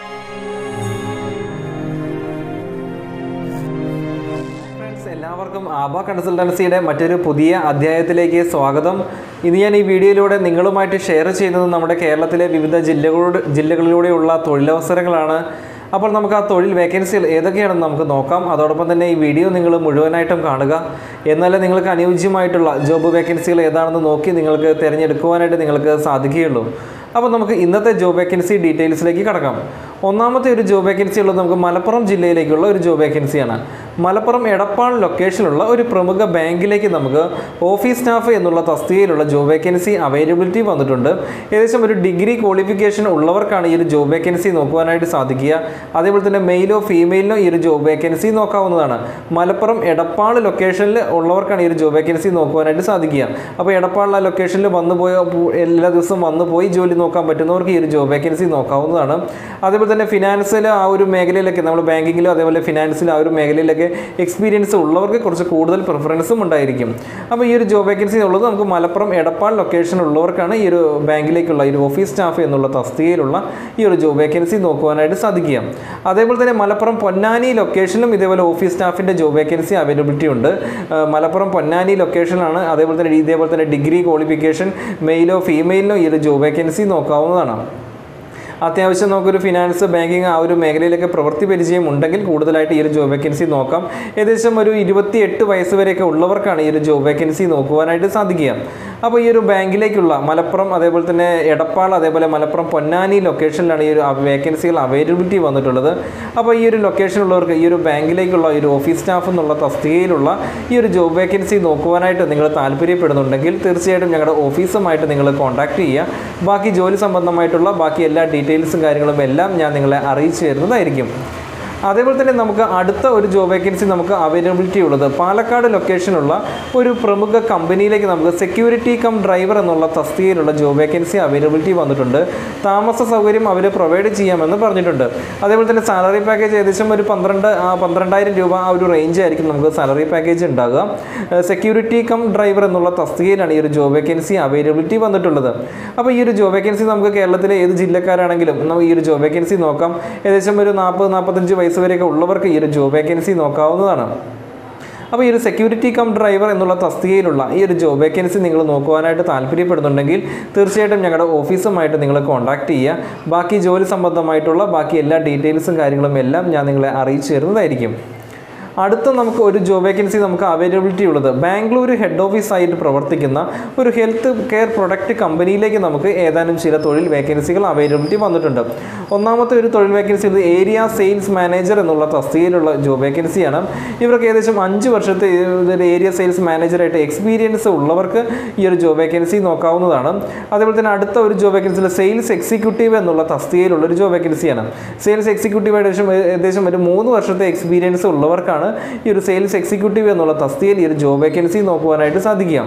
friends എല്ലാവർക്കും ആബ കൺസൾട്ടൻസിയുടെ മറ്റൊരു പുതിയ അധ്യായത്തിലേക്ക് സ്വാഗതം ഇന്ന് ഞാൻ ഈ വീഡിയോയിലൂടെ നിങ്ങളുമായിട്ട് ഷെയർ ചെയ്യുന്നത് നമ്മുടെ കേരളത്തിലെ വിവിധ ജില്ലകളോട് ജില്ലകളിലൂടെയുള്ള തൊഴിലവസരങ്ങളാണ് അപ്പോൾ നമുക്ക് ആ തൊഴിൽ വേക്കൻസികൾ ഏതൊക്കെയാണെന്ന് നമുക്ക് നോക്കാം അതോടൊപ്പം തന്നെ ഈ വീഡിയോ നിങ്ങൾ മുഴുവനായിട്ടും കാണുക എന്നാലേ നിങ്ങൾക്ക് അനുയോജ്യമായിട്ടുള്ള ജോബ് വേക്കൻസികൾ ഏതാണെന്ന് നോക്കി നിങ്ങൾക്ക് തിരഞ്ഞെടുക്കുവാനായിട്ട് നിങ്ങൾക്ക് സാധിക്കുകയുള്ളൂ അപ്പോൾ നമുക്ക് ഇന്നത്തെ ജോബ് വേക്കൻസി ഡീറ്റെയിൽസിലേക്ക് കടക്കാം ഒന്നാമത്തെ ഒരു ജോബ് വേക്കൻസി ഉള്ളത് നമുക്ക് മലപ്പുറം ജില്ലയിലേക്കുള്ള ഒരു ജോബ് വേക്കൻസിയാണ് മലപ്പുറം എടപ്പാൾ ലൊക്കേഷനിലുള്ള ഒരു പ്രമുഖ ബാങ്കിലേക്ക് നമുക്ക് ഓഫീസ് സ്റ്റാഫ് എന്നുള്ള തസ്തികയിലുള്ള ജോബ് വേക്കൻസി അവൈലബിലിറ്റി വന്നിട്ടുണ്ട് ഏകദേശം ഒരു ഡിഗ്രി ക്വാളിഫിക്കേഷൻ ഉള്ളവർക്കാണ് ഈ ഒരു ജോബ് വേക്കൻസി നോക്കുവാനായിട്ട് സാധിക്കുക അതേപോലെ തന്നെ മെയിലോ ഫീമെയിലിനോ ഈ ഒരു ജോബ് വേക്കൻസി നോക്കാവുന്നതാണ് മലപ്പുറം എടപ്പാൾ ലൊക്കേഷനിൽ ഉള്ളവർക്കാണ് ഈ ഒരു ജോബ് വേക്കൻസി നോക്കുവാനായിട്ട് സാധിക്കുക അപ്പോൾ എടപ്പാളിലെ ലൊക്കേഷനിൽ വന്നു പോയ എല്ലാ ദിവസവും വന്നു പോയി ജോലി നോക്കാൻ പറ്റുന്നവർക്ക് ഈ ഒരു ജോബ് വേക്കൻസി നോക്കാവുന്നതാണ് അതേപോലെ തന്നെ ഫിനാൻസിൽ ആ ഒരു മേഖലയിലൊക്കെ നമ്മൾ ബാങ്കിങ്ങിലും അതേപോലെ ഫിനാൻസിൽ ആ ഒരു മേഖലയിലൊക്കെ എക്സ്പീരിയൻസ് ഉള്ളവർക്ക് കുറച്ച് കൂടുതൽ പ്രിഫറൻസും ഉണ്ടായിരിക്കും അപ്പോൾ ഈ ഒരു ജോബ് വേക്കൻസി ഉള്ളത് നമുക്ക് മലപ്പുറം എടപ്പാൾ ലൊക്കേഷൻ ഉള്ളവർക്കാണ് ഈ ഒരു ബാങ്കിലേക്കുള്ള ഈ ഒരു ഓഫീസ് സ്റ്റാഫ് എന്നുള്ള തസ്തികയിലുള്ള ഈ ഒരു ജോബ് വേക്കൻസി നോക്കുവാനായിട്ട് സാധിക്കുക അതേപോലെ തന്നെ മലപ്പുറം പൊന്നാനി ലൊക്കേഷനിലും ഇതേപോലെ ഓഫീസ് സ്റ്റാഫിൻ്റെ ജോബ് വേക്കൻസി അവൈലബിലിറ്റി ഉണ്ട് ആ, മലപ്പുറം പൊന്നാനി ലൊക്കേഷനിലാണ് അതേപോലെ തന്നെ ഇതേപോലെ തന്നെ ഡിഗ്രി ക്വാളിഫിക്കേഷൻ മെയിലോ ഫീമെയിലിനോ ഈ ഒരു ജോബ് വേക്കൻസി നോക്കാവുന്നതാണ് അത്യാവശ്യം നമുക്കൊരു ഫിനാൻസ് ബാങ്കിങ് ആ ഒരു മേഖലയിലൊക്കെ പ്രവൃത്തി പരിചയം ഉണ്ടെങ്കിൽ കൂടുതലായിട്ട് ഈ ഒരു ജോബ് വേക്കൻസി നോക്കാം ഏകദേശം ഒരു ഇരുപത്തി എട്ട് വയസ്സ് വരെയൊക്കെ ഉള്ളവർക്കാണ് ഈ ഒരു ജോബ് വേക്കൻസി നോക്കുവാനായിട്ട് സാധിക്കുക അപ്പോൾ ഈ ഒരു ബാങ്കിലേക്കുള്ള മലപ്പുറം അതേപോലെ തന്നെ എടപ്പാൾ അതേപോലെ മലപ്പുറം പൊന്നാനി ലൊക്കേഷനിലാണ് ഈ ഒരു വേക്കൻസികൾ അവൈലബിലിറ്റി വന്നിട്ടുള്ളത് അപ്പോൾ ഈ ഒരു ലൊക്കേഷനുള്ളവർക്ക് ഈ ഒരു ബാങ്കിലേക്കുള്ള ഈ ഒരു ഓഫീസ് സ്റ്റാഫ് എന്നുള്ള തസ്തികയിലുള്ള ഈ ഒരു ജോബ് വേക്കൻസി നോക്കുവാനായിട്ട് നിങ്ങൾ താല്പര്യപ്പെടുന്നുണ്ടെങ്കിൽ തീർച്ചയായിട്ടും ഞങ്ങളുടെ ഓഫീസുമായിട്ട് നിങ്ങൾ കോൺടാക്ട് ചെയ്യുക ബാക്കി ജോലി സംബന്ധമായിട്ടുള്ള ബാക്കി എല്ലാ ഡീറ്റെയിൽസും കാര്യങ്ങളും എല്ലാം ഞാൻ നിങ്ങളെ അറിയിച്ചു തരുന്നതായിരിക്കും അതേപോലെ തന്നെ നമുക്ക് അടുത്ത ഒരു ജോബ് വേക്കൻസി നമുക്ക് അവൈലബിലിറ്റി ഉള്ളത് പാലക്കാട് ലൊക്കേഷനുള്ള ഒരു പ്രമുഖ കമ്പനിയിലേക്ക് നമുക്ക് സെക്യൂരിറ്റി കം ഡ്രൈവർ എന്നുള്ള തസ്തികയിലുള്ള ജോബ് വേക്കൻസി അവൈലബിലിറ്റി വന്നിട്ടുണ്ട് താമസ സൗകര്യം അവർ പ്രൊവൈഡ് ചെയ്യാമെന്ന് പറഞ്ഞിട്ടുണ്ട് അതേപോലെ തന്നെ സാലറി പാക്കേജ് ഏകദേശം ഒരു പന്ത്രണ്ട് ആ പന്ത്രണ്ടായിരം രൂപ ആ ഒരു റേഞ്ച് ആയിരിക്കും നമുക്ക് സാലറി പാക്കേജ് ഉണ്ടാകുക സെക്യൂരിറ്റി കം ഡ്രൈവർ എന്നുള്ള തസ്തികയിലാണ് ഈ ഒരു ജോബ് വേക്കൻസി അവൈലബിലിറ്റി വന്നിട്ടുള്ളത് അപ്പോൾ ഈ ഒരു ജോബ് വേക്കൻസി നമുക്ക് കേരളത്തിലെ ഏത് ജില്ലക്കാരാണെങ്കിലും നമുക്ക് ഈ ഒരു ജോബ് വേക്കൻസി നോക്കാം ഏകദേശം ഒരു നാൽപ്പത് നാൽപ്പത്തഞ്ച് വയസ്സ് വരെയൊക്കെ ഉള്ളവർക്ക് ഈ ഒരു ജോബ് വേക്കൻസി നോക്കാവുന്നതാണ് അപ്പോൾ ഈ ഒരു സെക്യൂരിറ്റി കം ഡ്രൈവർ എന്നുള്ള തസ്തികയിലുള്ള ഈ ഒരു ജോബ് വേക്കൻസി നിങ്ങൾ നോക്കുവാനായിട്ട് താല്പര്യപ്പെടുന്നുണ്ടെങ്കിൽ തീർച്ചയായിട്ടും ഞങ്ങളുടെ ഓഫീസുമായിട്ട് നിങ്ങൾ കോൺടാക്ട് ചെയ്യുക ബാക്കി ജോലി സംബന്ധമായിട്ടുള്ള ബാക്കി എല്ലാ ഡീറ്റെയിൽസും കാര്യങ്ങളും എല്ലാം ഞാൻ നിങ്ങളെ അറിയിച്ചു തരുന്നതായിരിക്കും അടുത്ത നമുക്ക് ഒരു ജോബ് വേക്കൻസി നമുക്ക് അവൈലബിലിറ്റി ഉള്ളത് ബാംഗ്ലൂർ ഹെഡ് ഓഫീസായിട്ട് പ്രവർത്തിക്കുന്ന ഒരു ഹെൽത്ത് കെയർ പ്രൊഡക്റ്റ് കമ്പനിയിലേക്ക് നമുക്ക് ഏതാനും ചില തൊഴിൽ വേക്കൻസികൾ അവൈലബിലിറ്റി വന്നിട്ടുണ്ട് ഒന്നാമത്തെ ഒരു തൊഴിൽ വേക്കൻസി ഇത് ഏരിയ സെയിൽസ് മാനേജർ എന്നുള്ള തസ്തികയിലുള്ള ജോബ് വേക്കൻസിയാണ് ഇവർക്ക് ഏകദേശം അഞ്ച് വർഷത്തെ ഒരു ഏരിയ സെയിൽസ് മാനേജറായിട്ട് എക്സ്പീരിയൻസ് ഉള്ളവർക്ക് ഈ ഒരു ജോബ് വേക്കൻസി നോക്കാവുന്നതാണ് അതേപോലെ തന്നെ അടുത്ത ഒരു ജോബ് വേക്കൻസിയിൽ സെയിൽസ് എക്സിക്യൂട്ടീവ് എന്നുള്ള തസ്തികയിലുള്ള ഒരു ജോബ് വേക്കൻസിയാണ് സെയിൽസ് എക്സിക്യൂട്ടീവ് ഏകദേശം ഏകദേശം ഒരു മൂന്ന് വർഷത്തെ എക്സ്പീരിയൻസ് ഉള്ളവർക്കാണ് ഈ ഒരു സെയിൽസ് എക്സിക്യൂട്ടീവ് എന്നുള്ള തസ്തികയിൽ ഈ ഒരു ജോബ് വേക്കൻസി നോക്കുവാനായിട്ട് സാധിക്കുക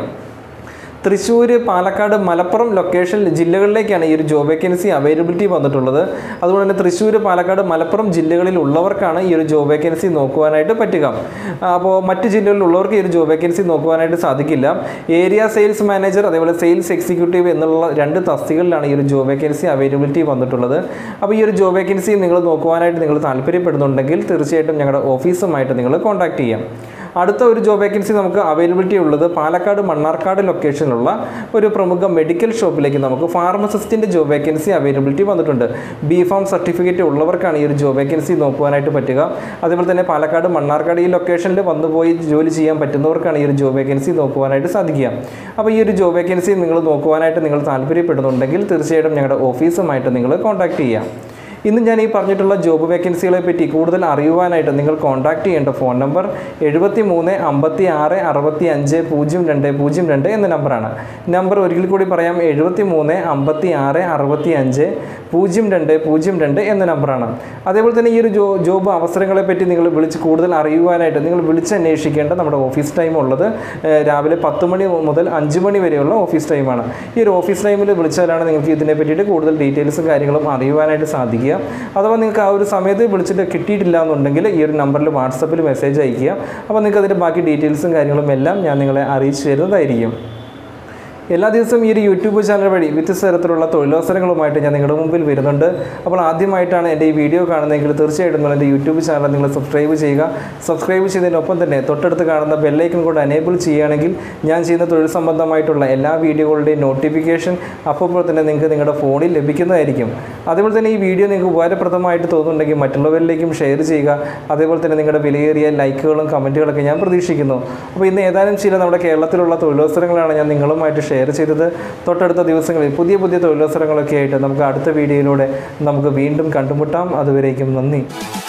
തൃശ്ശൂർ പാലക്കാട് മലപ്പുറം ലൊക്കേഷൻ ജില്ലകളിലേക്കാണ് ഈ ഒരു ജോബ് വേക്കൻസി അവൈലബിലിറ്റി വന്നിട്ടുള്ളത് അതുകൊണ്ട് തന്നെ തൃശ്ശൂർ പാലക്കാട് മലപ്പുറം ജില്ലകളിൽ ഉള്ളവർക്കാണ് ഈ ഒരു ജോബ് വേക്കൻസി നോക്കുവാനായിട്ട് പറ്റുക അപ്പോൾ മറ്റ് ജില്ലകളിലുള്ളവർക്ക് ഈ ഒരു ജോബ് വേക്കൻസി നോക്കുവാനായിട്ട് സാധിക്കില്ല ഏരിയ സെയിൽസ് മാനേജർ അതേപോലെ സെയിൽസ് എക്സിക്യൂട്ടീവ് എന്നുള്ള രണ്ട് തസ്തികളിലാണ് ഈ ഒരു ജോബ് വേക്കൻസി അവൈലബിലിറ്റി വന്നിട്ടുള്ളത് അപ്പോൾ ഈ ഒരു ജോബ് വേക്കൻസി നിങ്ങൾ നോക്കുവാനായിട്ട് നിങ്ങൾ താല്പര്യപ്പെടുന്നുണ്ടെങ്കിൽ തീർച്ചയായിട്ടും ഞങ്ങളുടെ ഓഫീസുമായിട്ട് നിങ്ങൾ കോൺടാക്ട് ചെയ്യാം അടുത്ത ഒരു ജോബ് വേക്കൻസി നമുക്ക് അവൈലബിലിറ്റി ഉള്ളത് പാലക്കാട് മണ്ണാർക്കാട് ലൊക്കേഷനിലുള്ള ഒരു പ്രമുഖ മെഡിക്കൽ ഷോപ്പിലേക്ക് നമുക്ക് ഫാർമസിസ്റ്റിൻ്റെ ജോബ് വേക്കൻസി അവൈലബിലിറ്റി വന്നിട്ടുണ്ട് ബി ഫാം സർട്ടിഫിക്കറ്റ് ഉള്ളവർക്കാണ് ഈ ഒരു ജോബ് വേക്കൻസി നോക്കുവാനായിട്ട് പറ്റുക അതേപോലെ തന്നെ പാലക്കാട് മണ്ണാർക്കാട് ഈ ലൊക്കേഷനിൽ വന്നു പോയി ജോലി ചെയ്യാൻ പറ്റുന്നവർക്കാണ് ഈ ഒരു ജോബ് വേക്കൻസി നോക്കുവാനായിട്ട് സാധിക്കുക അപ്പോൾ ഈ ഒരു ജോബ് വേക്കൻസി നിങ്ങൾ നോക്കുവാനായിട്ട് നിങ്ങൾ താല്പര്യപ്പെടുന്നുണ്ടെങ്കിൽ തീർച്ചയായിട്ടും ഞങ്ങളുടെ ഓഫീസുമായിട്ട് നിങ്ങൾ കോൺടാക്ട് ചെയ്യാം ഇന്ന് ഞാൻ ഈ പറഞ്ഞിട്ടുള്ള ജോബ് വേക്കൻസികളെ പറ്റി കൂടുതൽ അറിയുവാനായിട്ട് നിങ്ങൾ കോൺടാക്ട് ചെയ്യേണ്ട ഫോൺ നമ്പർ എഴുപത്തി മൂന്ന് അമ്പത്തി ആറ് അറുപത്തി അഞ്ച് പൂജ്യം രണ്ട് പൂജ്യം രണ്ട് എന്ന നമ്പറാണ് നമ്പർ ഒരിക്കൽ കൂടി പറയാം എഴുപത്തി മൂന്ന് അമ്പത്തി ആറ് അറുപത്തി അഞ്ച് പൂജ്യം രണ്ട് പൂജ്യം രണ്ട് എന്ന നമ്പറാണ് അതേപോലെ തന്നെ ഈ ഒരു ജോ ജോബ് അവസരങ്ങളെ പറ്റി നിങ്ങൾ വിളിച്ച് കൂടുതൽ അറിയുവാനായിട്ട് നിങ്ങൾ വിളിച്ച് അന്വേഷിക്കേണ്ട നമ്മുടെ ഓഫീസ് ടൈം ഉള്ളത് ഏഹ്, രാവിലെ പത്ത് മണി മുതൽ അഞ്ച് മണി വരെയുള്ള ഓഫീസ് ടൈമാണ് ഈ ഒരു ഓഫീസ് ടൈമിൽ വിളിച്ചാലാണ് നിങ്ങൾക്ക് ഇതിനെ പറ്റിയിട്ട് കൂടുതൽ ഡീറ്റെയിൽസും കാര്യങ്ങളും അറിയുവാനായിട്ട് സാധിക്കുക അഥവാ നിങ്ങൾക്ക് ആ ഒരു സമയത്ത് വിളിച്ചിട്ട് കിട്ടിയിട്ടില്ല എന്നുണ്ടെങ്കിൽ ഈ ഒരു നമ്പറിൽ വാട്സപ്പിൽ മെസ്സേജ് അയക്കുക അപ്പോൾ നിങ്ങൾക്ക് അതിൻ്റെ ബാക്കി ഡീറ്റെയിൽസും കാര്യങ്ങളും എല്ലാം ഞാൻ നിങ്ങളെ അറിയിച്ചു തരുന്നതായിരിക്കും എല്ലാ ദിവസവും ഈ ഒരു യൂട്യൂബ് ചാനൽ വഴി വ്യത്യസ്ത തരത്തിലുള്ള തൊഴിലവസരങ്ങളുമായിട്ട് ഞാൻ നിങ്ങളുടെ മുമ്പിൽ വരുന്നുണ്ട് അപ്പോൾ ആദ്യമായിട്ടാണ് എൻ്റെ ഈ വീഡിയോ കാണുന്നതെങ്കിൽ തീർച്ചയായിട്ടും നിങ്ങൾ എൻ്റെ യൂട്യൂബ് ചാനൽ നിങ്ങൾ സബ്സ്ക്രൈബ് ചെയ്യുക സബ്സ്ക്രൈബ് ചെയ്തതിനൊപ്പം തന്നെ തൊട്ടടുത്ത് കാണുന്ന ബെല്ലൈക്കൺ കൂടെ എനേബിൾ ചെയ്യുകയാണെങ്കിൽ ഞാൻ ചെയ്യുന്ന തൊഴിൽ സംബന്ധമായിട്ടുള്ള എല്ലാ വീഡിയോകളുടെയും നോട്ടിഫിക്കേഷൻ അപ്പോൾ തന്നെ നിങ്ങൾക്ക് നിങ്ങളുടെ ഫോണിൽ ലഭിക്കുന്നതായിരിക്കും അതേപോലെ തന്നെ ഈ വീഡിയോ നിങ്ങൾക്ക് ഉപകാരപ്രദമായിട്ട് തോന്നുന്നുണ്ടെങ്കിൽ മറ്റുള്ളവരിലേക്കും ഷെയർ ചെയ്യുക അതേപോലെ തന്നെ നിങ്ങളുടെ വിലയേറിയ ലൈക്കുകളും കമൻറ്റുകളൊക്കെ ഞാൻ പ്രതീക്ഷിക്കുന്നു അപ്പോൾ ഇന്ന് ഏതാനും ചില നമ്മുടെ കേരളത്തിലുള്ള തൊഴിലവസരങ്ങളാണ് ഞാൻ നിങ്ങളുമായിട്ട് ഷെയർ ചെയ്തത് തൊട്ടടുത്ത ദിവസങ്ങളിൽ പുതിയ പുതിയ തൊഴിലവസരങ്ങളൊക്കെ ആയിട്ട് നമുക്ക് അടുത്ത വീഡിയോയിലൂടെ നമുക്ക് വീണ്ടും കണ്ടുമുട്ടാം അതുവരേക്കും നന്ദി